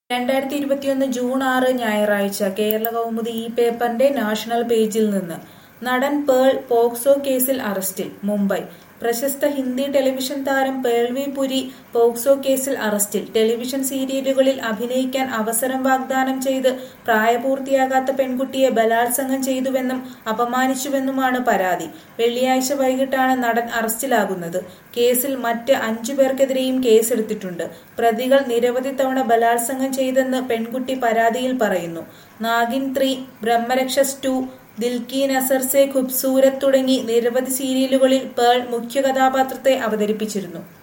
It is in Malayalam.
രണ്ടായിരത്തി ഇരുപത്തിയൊന്ന് ജൂൺ ആറ് ഞായറാഴ്ച കേരള കൗമുദി ഈ പേപ്പറിന്റെ നാഷണൽ പേജിൽ നിന്ന് നടൻ പേൾ പോക്സോ കേസിൽ അറസ്റ്റിൽ മുംബൈ പ്രശസ്ത ഹിന്ദി ടെലിവിഷൻ താരം പേൾവി പുരി പോക്സോ കേസിൽ അറസ്റ്റിൽ ടെലിവിഷൻ സീരിയലുകളിൽ അഭിനയിക്കാൻ അവസരം വാഗ്ദാനം ചെയ്ത് പ്രായപൂർത്തിയാകാത്ത പെൺകുട്ടിയെ ബലാത്സംഗം ചെയ്തുവെന്നും അപമാനിച്ചുവെന്നുമാണ് പരാതി വെള്ളിയാഴ്ച വൈകിട്ടാണ് നടൻ അറസ്റ്റിലാകുന്നത് കേസിൽ മറ്റ് അഞ്ചു പേർക്കെതിരെയും കേസെടുത്തിട്ടുണ്ട് പ്രതികൾ നിരവധി തവണ ബലാത്സംഗം ചെയ്തെന്ന് പെൺകുട്ടി പരാതിയിൽ പറയുന്നു നാഗിൻ ത്രീ ബ്രഹ്മരക്ഷസ് ടു ദിൽക്കി നസർ സെ ഖുബ്സൂരത്ത് തുടങ്ങി നിരവധി സീരിയലുകളിൽ പേൾ മുഖ്യ കഥാപാത്രത്തെ അവതരിപ്പിച്ചിരുന്നു